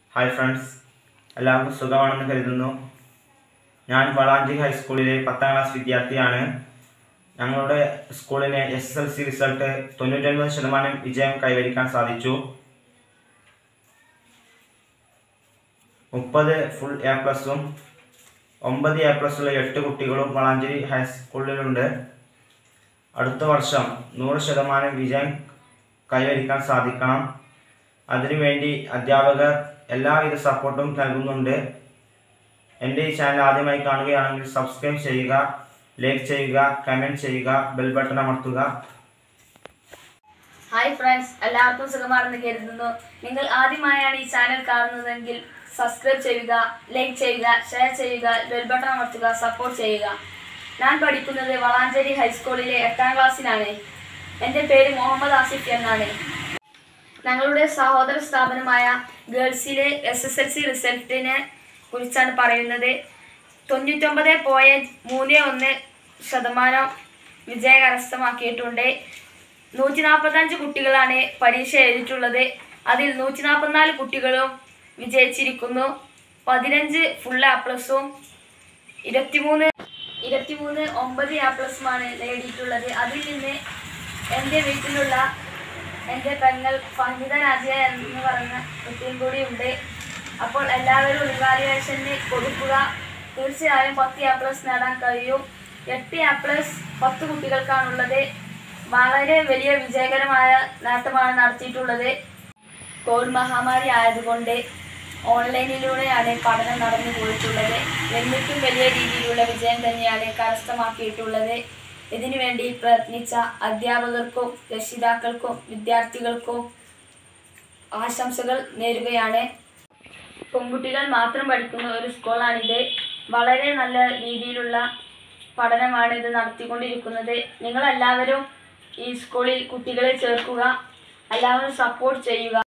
hi friends എല്ലാവർക്കും സുഖമാണെന്ന് കരുതുന്നു ഞാൻ വളാഞ്ചേരി ഹൈസ്കൂളിലെ പത്താം ക്ലാസ് വിദ്യാർത്ഥിയാണ് ഞങ്ങളുടെ സ്കൂളിന് S S L C result തൊണ്ണൂറ്റൊൻപത് ശതമാനം വിജയം കൈവരിക്കാൻ സാധിച്ചു മുപ്പത് ഫുൾ എ പ്ലസും ഒമ്പത് എ പ്ലസുള്ള എട്ട് കുട്ടികളും വളാഞ്ചേരി ഹൈസ്കൂളിലുണ്ട് അടുത്ത വർഷം നൂറ് ശതമാനം വിജയം കൈവരിക്കാൻ സാധിക്കണം അതിനുവേണ്ടി അധ്യാപകർ എല്ലാവിധ സപ്പോർട്ടും നൽകുന്നുണ്ട് എൻ്റെ ഈ ചാനൽ ആദ്യമായി കാണുകയാണെങ്കിൽ സബ്സ്ക്രൈബ് ചെയ്യുക ലൈക്ക് ചെയ്യുക കമൻറ്റ് ചെയ്യുക ബെൽ ബട്ടൺ അമർത്തുക ഹായ് ഫ്രണ്ട്സ് എല്ലാവർക്കും സുഖമാണെന്ന് കരുതുന്നു നിങ്ങൾ ആദ്യമായാണ് ഈ ചാനൽ കാണുന്നതെങ്കിൽ സബ്സ്ക്രൈബ് ചെയ്യുക ലൈക്ക് ചെയ്യുക ഷെയർ ചെയ്യുക ബെൽ ബട്ടൺ അമർത്തുക സപ്പോർട്ട് ചെയ്യുക ഞാൻ പഠിക്കുന്നത് വളാഞ്ചേരി ഹൈസ്കൂളിലെ എട്ടാം ക്ലാസ്സിലാണ് എൻ്റെ പേര് മുഹമ്മദ് ആസിഫ് എന്നാണ് ഞങ്ങളുടെ സഹോദര സ്ഥാപനമായ ഗേൾസിലെ എസ് എസ് എൽ സി റിസൾട്ടിനെ കുറിച്ചാണ് പറയുന്നത് തൊണ്ണൂറ്റൊമ്പത് പോയിൻറ്റ് മൂന്ന് ഒന്ന് ശതമാനം വിജയം കരസ്ഥമാക്കിയിട്ടുണ്ട് നൂറ്റി നാൽപ്പത്തഞ്ച് കുട്ടികളാണ് പരീക്ഷ എഴുതിയിട്ടുള്ളത് അതിൽ നൂറ്റി നാൽപ്പത്തിനാല് കുട്ടികളും വിജയിച്ചിരിക്കുന്നു പതിനഞ്ച് ഫുൾ എ പ്ലസും ഇരുപത്തിമൂന്ന് ഇരുപത്തിമൂന്ന് ഒമ്പത് എ പ്ലസുമാണ് നേടിയിട്ടുള്ളത് അതിൽ നിന്ന് എൻ്റെ വീട്ടിലുള്ള എൻ്റെ പെങ്ങൾ ഫഹിദ നാജിയ എന്ന് പറഞ്ഞ കുട്ടിയും കൂടി ഉണ്ട് അപ്പോൾ എല്ലാവരും റിവാലുവേഷന് കൊടുക്കുക തീർച്ചയായും പത്ത് എ പ്ലസ് നേടാൻ കഴിയും എട്ട് എ പ്ലസ് പത്ത് കുട്ടികൾക്കാണുള്ളത് വളരെ വലിയ വിജയകരമായ നേട്ടമാണ് നടത്തിയിട്ടുള്ളത് കോവിഡ് മഹാമാരി ആയതുകൊണ്ട് ഓൺലൈനിലൂടെയാണ് പഠനം നടന്നു പോയിട്ടുള്ളത് എന്നിട്ടും വലിയ രീതിയിലുള്ള വിജയം തന്നെയാണ് കരസ്ഥമാക്കിയിട്ടുള്ളത് ഇതിനുവേണ്ടി പ്രയത്നിച്ച അധ്യാപകർക്കും രക്ഷിതാക്കൾക്കും വിദ്യാർത്ഥികൾക്കും ആശംസകൾ നേരുകയാണ് പെൺകുട്ടികൾ മാത്രം പഠിക്കുന്ന ഒരു സ്കൂളാണിത് വളരെ നല്ല രീതിയിലുള്ള പഠനമാണ് ഇത് നടത്തിക്കൊണ്ടിരിക്കുന്നത് നിങ്ങളെല്ലാവരും ഈ സ്കൂളിൽ കുട്ടികളെ ചേർക്കുക എല്ലാവരും സപ്പോർട്ട് ചെയ്യുക